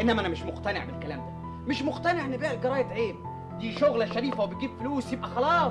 انما انا مش مقتنع بالكلام ده مش مقتنع ان بيع الجرايد عيب دي شغله شريفه وبتجيب فلوس يبقى خلاص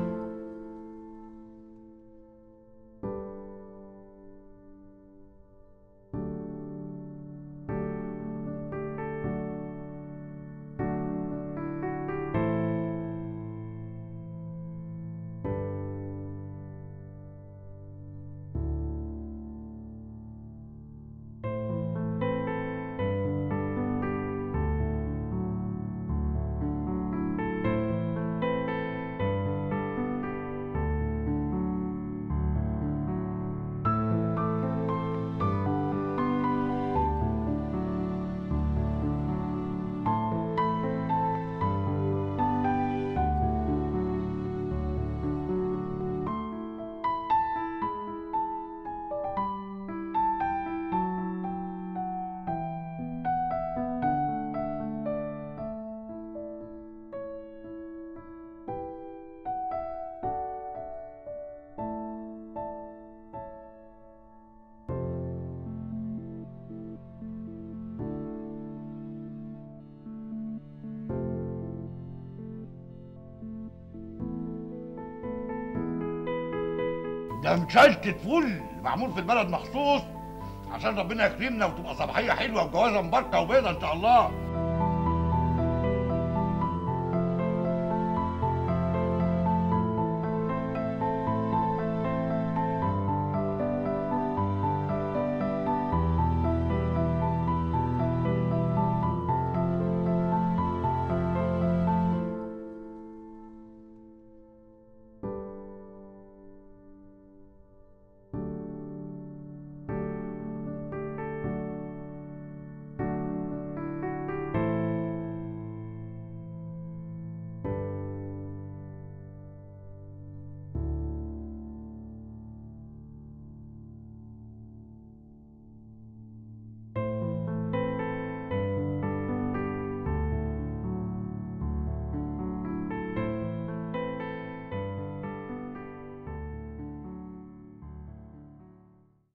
ده مشلتت فل معمول في البلد مخصوص عشان ربنا يكرمنا وتبقى صباحيه حلوه وجوازه مباركه وبيضه ان شاء الله